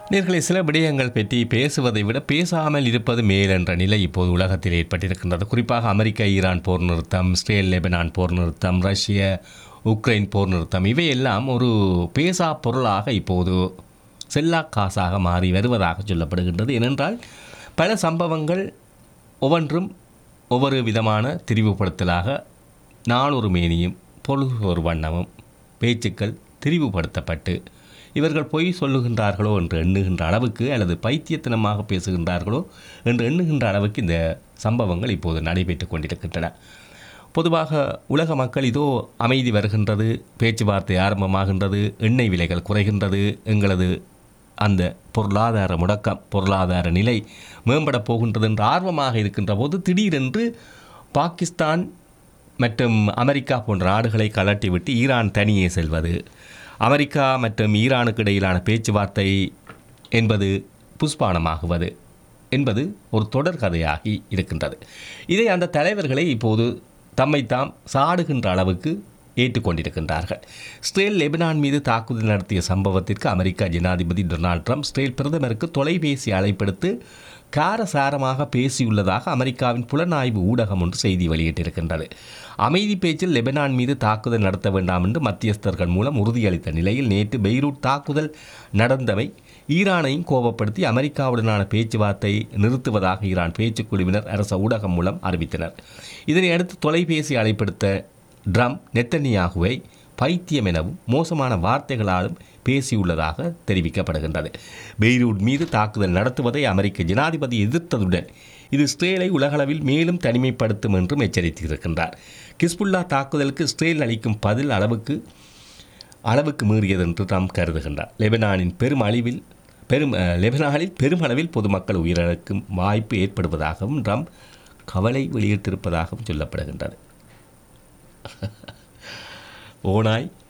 நேர்களை சில விடயங்கள் பற்றி பேசுவதை விட பேசாமல் இருப்பது மேல் என்ற நிலை இப்போது உலகத்தில் ஏற்பட்டிருக்கின்றது குறிப்பாக அமெரிக்கா ஈரான் போர் நிறுத்தம் இஸ்ரேல் லெபனான் போர் நிறுத்தம் ரஷ்ய உக்ரைன் போர் நிறுத்தம் இவையெல்லாம் ஒரு பேசா பொருளாக இப்போது செல்லா காசாக மாறி வருவதாக சொல்லப்படுகின்றது ஏனென்றால் பல சம்பவங்கள் ஒவ்வொன்றும் ஒவ்வொரு விதமான திரிவுபடுத்தலாக நாளொரு மேனியும் பொழுது ஒரு வண்ணமும் பேச்சுக்கள் திரிவுபடுத்தப்பட்டு இவர்கள் பொய் சொல்லுகின்றார்களோ என்று எண்ணுகின்ற அளவுக்கு அல்லது பைத்தியத்தனமாக பேசுகின்றார்களோ என்று எண்ணுகின்ற அளவுக்கு இந்த சம்பவங்கள் இப்போது நடைபெற்று கொண்டிருக்கின்றன பொதுவாக உலக மக்கள் இதோ அமைதி வருகின்றது பேச்சுவார்த்தை ஆரம்பமாகின்றது எண்ணெய் விலைகள் குறைகின்றது எங்களது அந்த பொருளாதார முடக்கம் பொருளாதார நிலை மேம்படப் போகின்றது என்று ஆர்வமாக இருக்கின்ற போது திடீரென்று பாகிஸ்தான் மற்றும் அமெரிக்கா போன்ற நாடுகளை கலட்டிவிட்டு ஈரான் தனியே செல்வது அமெரிக்கா மற்றும் ஈரானுக்கு இடையிலான பேச்சுவார்த்தை என்பது புஷ்பானமாகுவது என்பது ஒரு தொடர் கதையாகி இருக்கின்றது இதை அந்த தலைவர்களை இப்போது தம்மை தாம் சாடுகின்ற அளவுக்கு ஏற்றுக்கொண்டிருக்கின்றார்கள் இஸ்ரேல் லெபனான் மீது தாக்குதல் நடத்திய சம்பவத்திற்கு அமெரிக்கா ஜனாதிபதி டொனால்ட் ட்ரம்ப் இஸ்ரேல் பிரதமருக்கு தொலைபேசி அழைப்பெடுத்து காரசாரமாக பேசியுள்ளதாக அமெரிக்காவின் புலனாய்வு ஊடகம் ஒன்று செய்தி வெளியிட்டிருக்கின்றது அமைதி பேச்சில் லெபனான் மீது தாக்குதல் நடத்த வேண்டாம் என்று மத்தியஸ்தர்கள் மூலம் உறுதியளித்த நிலையில் நேற்று பெய்ரூட் தாக்குதல் நடந்தவை ஈரானையும் கோபப்படுத்தி அமெரிக்காவுடனான பேச்சுவார்த்தை நிறுத்துவதாக ஈரான் பேச்சுக்குழுவினர் அரச ஊடகம் மூலம் அறிவித்தனர் இதனை அடுத்து தொலைபேசி அழைப்படுத்த ட்ரம் நெத்தனியாகுவை பைத்தியம் எனவும் மோசமான வார்த்தைகளாலும் பேசியுள்ளதாக தெரிவிக்கப்படுகின்றது பெய்ரூட் மீது தாக்குதல் நடத்துவதை அமெரிக்க ஜனாதிபதி எதிர்த்ததுடன் இது இஸ்ரேலை உலகளவில் மேலும் தனிமைப்படுத்தும் என்றும் எச்சரித்திருக்கின்றார் கிஸ்புல்லா தாக்குதலுக்கு இஸ்ரேல் அளிக்கும் பதில் அளவுக்கு அளவுக்கு மீறியது என்று தாம் கருதுகின்றார் லெபனானின் பெரும் அழிவில் பெரும் அஹ், லெபனானில் பெருமளவில் பொதுமக்கள் உயிரிழக்கும் வாய்ப்பு ஏற்படுவதாகவும் ட்ரம்ப் கவலை வெளியிட்டிருப்பதாகவும் சொல்லப்படுகின்றது ஓனாய்